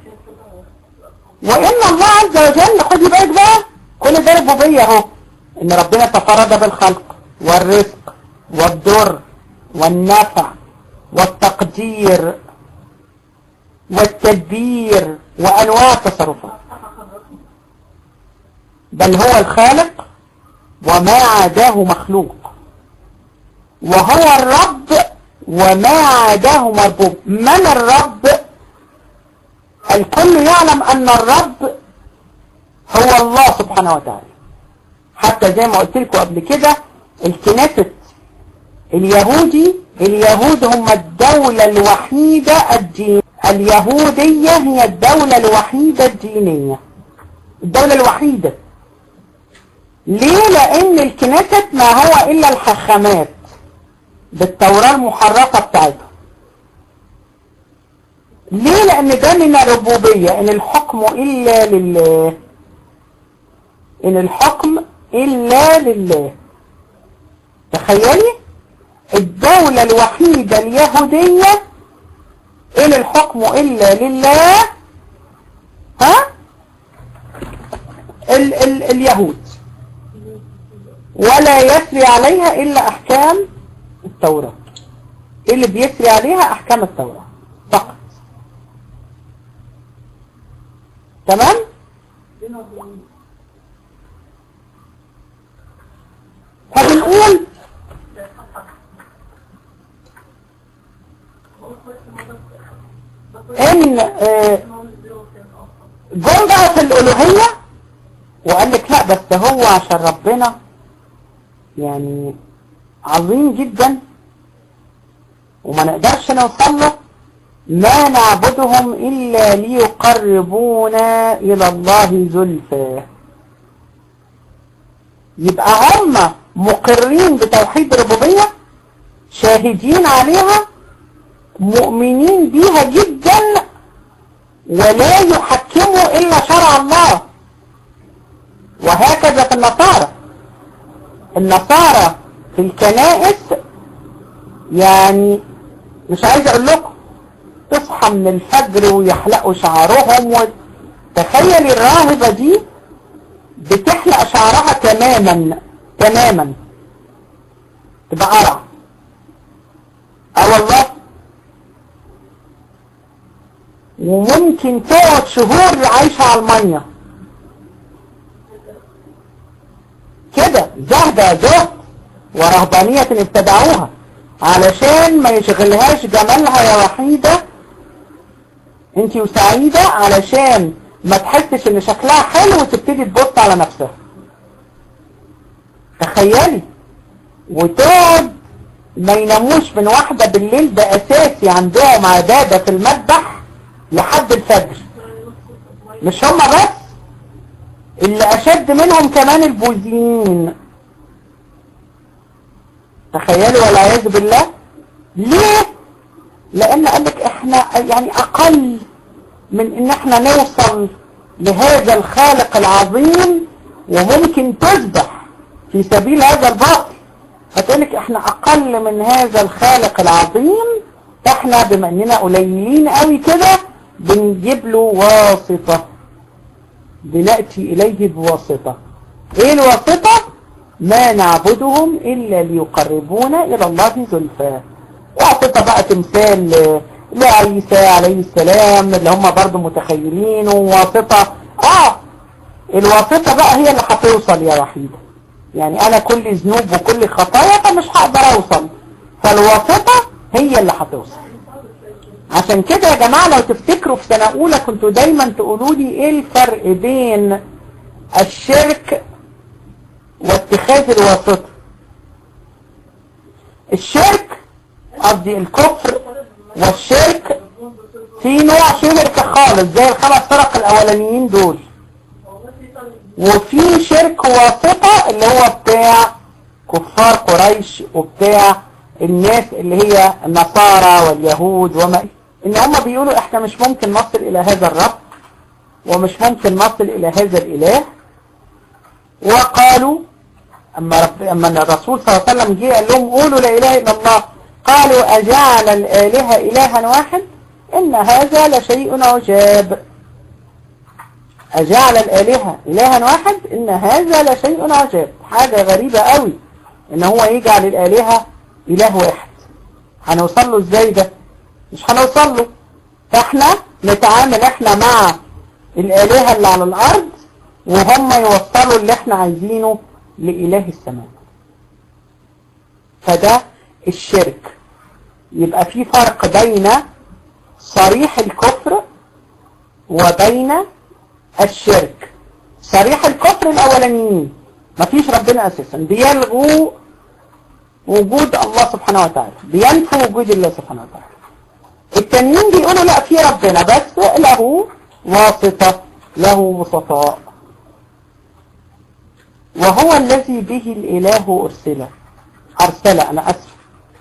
وان الله عز وجل خدي بالك بقى كل ده ربوبية اهو ان ربنا تفرد بالخلق والرزق والضر والنفع والتقدير والتدبير وانواع التصرفات بل هو الخالق وما عداه مخلوق وهو الرب وما عداه مربوب من الرب الكل يعلم ان الرب هو الله سبحانه وتعالى حتى زي ما قلت لكم قبل كده الكنيسة اليهودي اليهود هم الدولة الوحيدة الدين اليهودية هي الدولة الوحيدة الدينية الدولة الوحيدة ليه لان الكنيسة ما هو الا الحخامات بالتوراة المحرفة بتاعتها ليه لان ده من الربوبية ان الحكم الا لله ان الحكم الا لله تخيلي الدولة الوحيدة اليهودية ان الحكم الا لله ها ال ال اليهود ولا يسري عليها الا احكام التوراة اللي بيسري عليها احكام التوراة فقط تمام فبنقول ان جم بقى في الالوهية وقال لك لا بس هو عشان ربنا يعني عظيم جدا وما نقدرش نوصل له ما نعبدهم إلا ليقربونا إلى الله زلفى يبقى هم مقرين بتوحيد الربوبية شاهدين عليها مؤمنين بيها جدا ولا يحكموا إلا شرع الله وهكذا في النصارى النصارى في الكنائس يعني مش عايز اقول لكم تصحى من الفجر ويحلقوا شعرهم تخيل الراهبة دي بتحلق شعرها تماما تماما تبقى قرع اه والله وممكن تقعد شهور عايشة على المية ده زهد ورهبانية ابتدعوها علشان ما يشغلهاش جمالها يا وحيدة انت وسعيدة علشان ما تحسش ان شكلها حلو وتبتدي تبص على نفسها تخيلي وتقعد ما يناموش من واحدة بالليل ده اساسي عندهم عبادة في المذبح لحد الفجر مش هما بس اللي اشد منهم كمان البوذيين تخيلوا والعياذ بالله ليه لان قالك احنا يعني اقل من ان احنا نوصل لهذا الخالق العظيم وممكن تذبح في سبيل هذا الباطل فتقولك احنا اقل من هذا الخالق العظيم احنا بما اننا قليلين قوي كده بنجيب له واسطة بنأتي اليه بواسطة ايه الواسطة ما نعبدهم الا ليقربونا الى الله زلفى واسطة بقى تمثال لعيسى عليه السلام اللي هم برضو متخيلين وواسطة اه الواسطة بقى هي اللي هتوصل يا وحيدة يعني انا كل ذنوب وكل خطايا فمش هقدر اوصل فالواسطة هي اللي هتوصل عشان كده يا جماعة لو تفتكروا في سنة اولى كنتوا دايما تقولوا لي ايه الفرق بين الشرك واتخاذ الواسطة الشرك قصدي الكفر والشرك في نوع شرك خالص زي الخمس فرق الاولانيين دول وفي شرك واسطة اللي هو بتاع كفار قريش وبتاع الناس اللي هي النصارى واليهود وما ان هم بيقولوا احنا مش ممكن نصل الى هذا الرب ومش ممكن نصل الى هذا الاله وقالوا اما, رب اما الرسول صلى الله عليه وسلم جه قال لهم قولوا لا اله الا الله قالوا اجعل الالهه الها واحد ان هذا لشيء عجاب أجعل الآلهة إلها واحد إن هذا لشيء عجاب حاجة غريبة قوي إن هو يجعل الآلهة إله واحد هنوصل له إزاي ده مش هنوصل له فإحنا نتعامل إحنا مع الآلهة اللي على الأرض وهم يوصلوا اللي إحنا عايزينه لإله السماء فده الشرك يبقى في فرق بين صريح الكفر وبين الشرك صريح الكفر الاولانيين مفيش ربنا اساسا بيلغوا وجود الله سبحانه وتعالى بينفوا وجود الله سبحانه وتعالى التانيين بيقولوا لا في ربنا بس له واسطة له وسطاء وهو الذي به الإله أرسله أرسل أنا أسف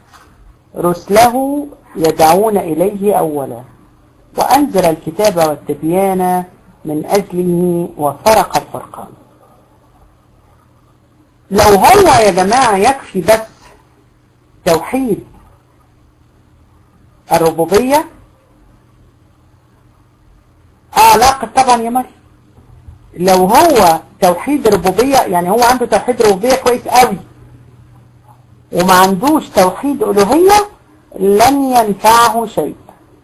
رسله يدعون إليه أولا وأنزل الكتاب والتبيان من أجله وفرق الفرقان لو هو يا جماعة يكفي بس توحيد الربوبية علاقة طبعا يا مريم لو هو توحيد الربوبية يعني هو عنده توحيد ربوبية كويس قوي وما عندوش توحيد ألوهية لن ينفعه شيء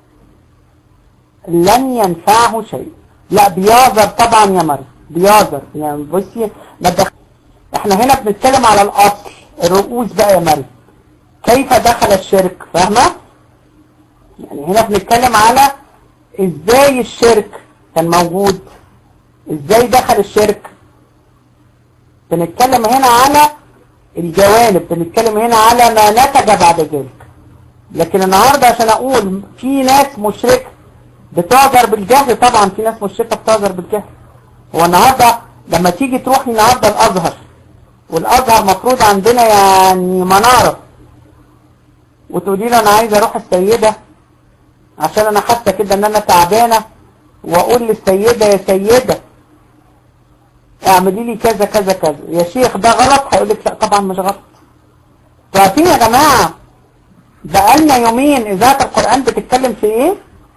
لن ينفعه شيء لا بيعذر طبعا يا مريم بيعذر يعني بصي ما دخل احنا هنا بنتكلم على الاصل الرؤوس بقى يا مريم كيف دخل الشرك فاهمه يعني هنا بنتكلم على ازاي الشرك كان موجود ازاي دخل الشرك بنتكلم هنا على الجوانب بنتكلم هنا على ما نتج بعد ذلك لكن النهاردة عشان اقول في ناس مشركه بتعذر بالجهل طبعا في ناس مشركة بتعذر بالجهل هو النهاردة لما تيجي تروحي النهاردة الازهر والازهر مفروض عندنا يعني منارة وتقولي له انا عايزة اروح السيدة عشان انا حاسة كده ان انا تعبانة واقول للسيدة يا سيدة اعملي لي كذا كذا كذا يا شيخ ده غلط هيقول لك لا طبعا مش غلط عارفين يا جماعة بقالنا يومين اذاعة القرآن بتتكلم في ايه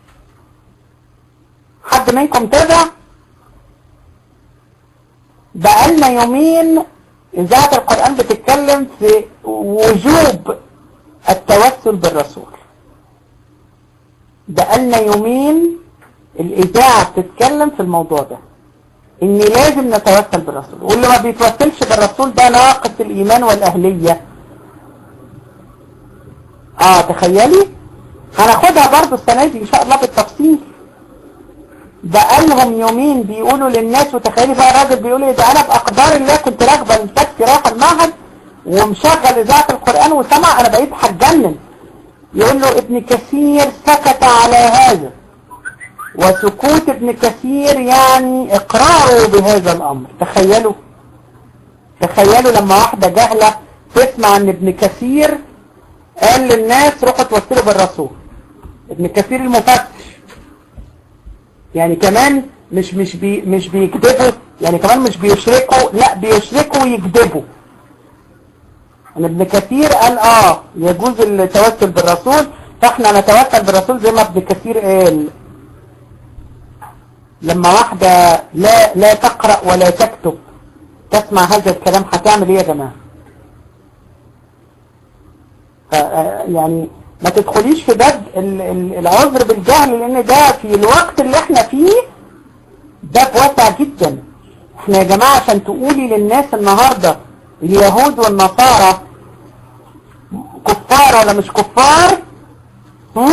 حد منكم تابع بقالنا يومين إذاعة القرآن بتتكلم في وجوب التوسل بالرسول بقالنا يومين الإذاعة بتتكلم في الموضوع ده إن لازم نتوسل بالرسول واللي ما بيتوسلش بالرسول ده ناقص الإيمان والأهلية اه تخيلي هناخدها برضو السنة دي إن شاء الله بالتفصيل بقالهم يومين بيقولوا للناس وتخيلي بقى راجل بيقول ايه ده انا باقدار الله كنت راكبه التاكسي رايح المعهد ومشغل اذاعه القران وسمع انا بقيت هتجنن يقول له ابن كثير سكت على هذا وسكوت ابن كثير يعني اقراره بهذا الامر تخيلوا تخيلوا لما واحده جهله تسمع ان ابن كثير قال للناس روحوا توصلوا بالرسول ابن كثير المفتش يعني كمان مش مش بي مش بيكذبوا يعني كمان مش بيشركوا لا بيشركوا ويكذبوا ان ابن كثير قال اه يجوز التوسل بالرسول فاحنا نتوسل بالرسول زي ما ابن كثير قال لما واحدة لا لا تقرأ ولا تكتب تسمع هذا الكلام هتعمل ايه يا جماعة يعني ما تدخليش في باب العذر بالجهل لان ده في الوقت اللي احنا فيه باب واسع جدا احنا يا جماعة عشان تقولي للناس النهاردة اليهود والنصارى كفار ولا مش كفار هم؟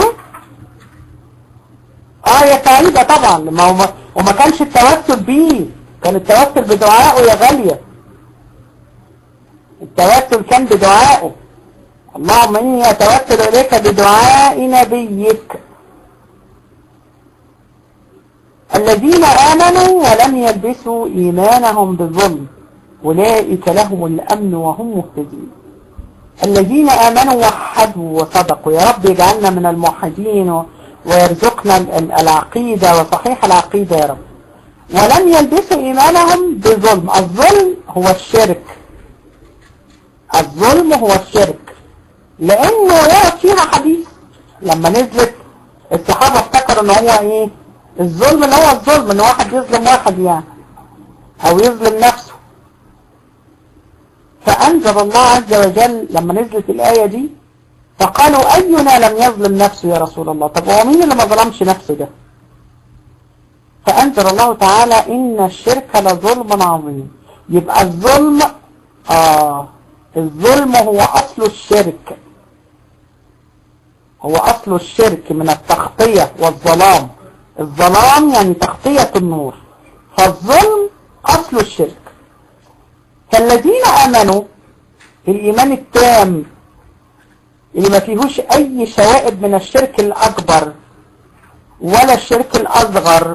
اه يا سعيدة طبعا ما هو وما كانش التوسل بيه كان التوسل بدعائه يا غالية التوسل كان بدعائه اللهم إني أتوسل إليك بدعاء نبيك الذين آمنوا ولم يلبسوا إيمانهم بالظلم أولئك لهم الأمن وهم مهتدون الذين آمنوا وحدوا وصدقوا يا رب يجعلنا من الموحدين ويرزقنا العقيدة وصحيح العقيدة يا رب ولم يلبسوا إيمانهم بظلم الظلم هو الشرك الظلم هو الشرك لانه ورد فيها حديث لما نزلت الصحابة افتكروا ان هو ايه الظلم اللي هو الظلم ان واحد يظلم واحد يعني او يظلم نفسه فانزل الله عز وجل لما نزلت الاية دي فقالوا اينا لم يظلم نفسه يا رسول الله طب هو مين اللي ما ظلمش نفسه ده فانزل الله تعالى ان الشرك لظلم عظيم يبقى الظلم اه الظلم هو اصل الشرك هو أصل الشرك من التغطية والظلام الظلام يعني تغطية النور فالظلم أصل الشرك فالذين آمنوا الإيمان التام اللي ما فيهوش أي شوائب من الشرك الأكبر ولا الشرك الأصغر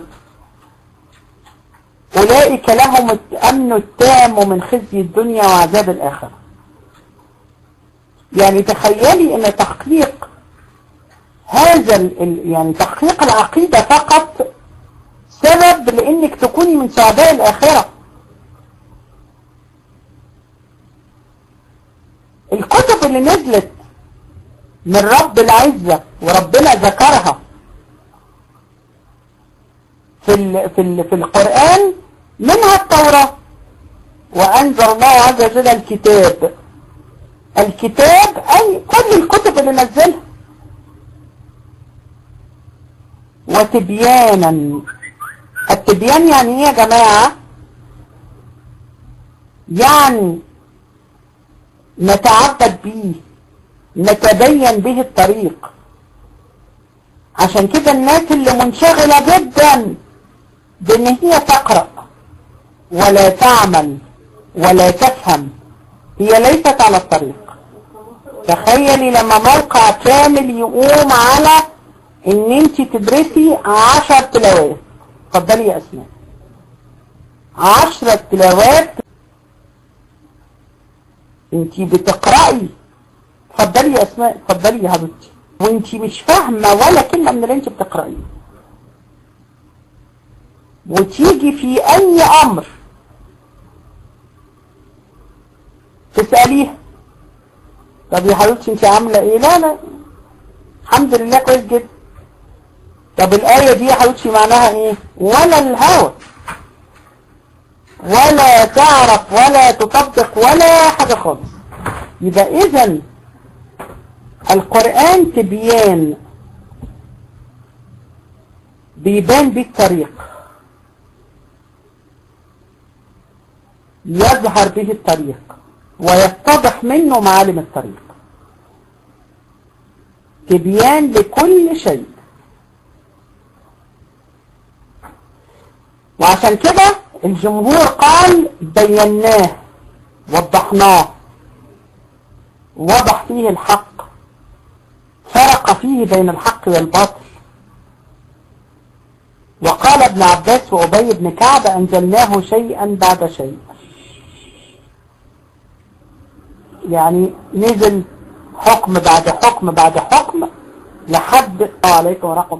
أولئك لهم الأمن التام من خزي الدنيا وعذاب الآخرة يعني تخيلي أن تحقيق هذا ال يعني تحقيق العقيدة فقط سبب لانك تكوني من سعداء الاخرة الكتب اللي نزلت من رب العزة وربنا ذكرها في ال في ال في القرآن منها التوراة وأنزل الله عز وجل الكتاب الكتاب أي كل الكتب اللي نزلها وتبيانا التبيان يعني ايه يا جماعة يعني نتعبد به نتبين به الطريق عشان كده الناس اللي منشغلة جدا بان هي تقرأ ولا تعمل ولا تفهم هي ليست على الطريق تخيلي لما موقع كامل يقوم على ان انت تدرسي عشر تلاوات اتفضلي يا اسماء عشرة تلاوات انت بتقرأي اتفضلي يا اسماء اتفضلي يا حبيبتي وانت مش فاهمة ولا كلمة من اللي انت بتقرأيه وتيجي في اي امر تسأليها طب يا حبيبتي انت عاملة ايه لا لا الحمد لله كويس جدا طب الآية دي يا حبيبتي معناها ايه ولا الهوى ولا تعرف ولا تطبق ولا حاجة خالص يبقى اذا القرآن تبيان بيبان بيه الطريق يظهر به الطريق ويتضح منه معالم الطريق تبيان لكل شيء وعشان كده الجمهور قال بيناه وضحناه وضح فيه الحق فرق فيه بين الحق والباطل وقال ابن عباس وأبي بن كعب أنزلناه شيئا بعد شيء يعني نزل حكم بعد حكم بعد حكم لحد عليكم ورحمة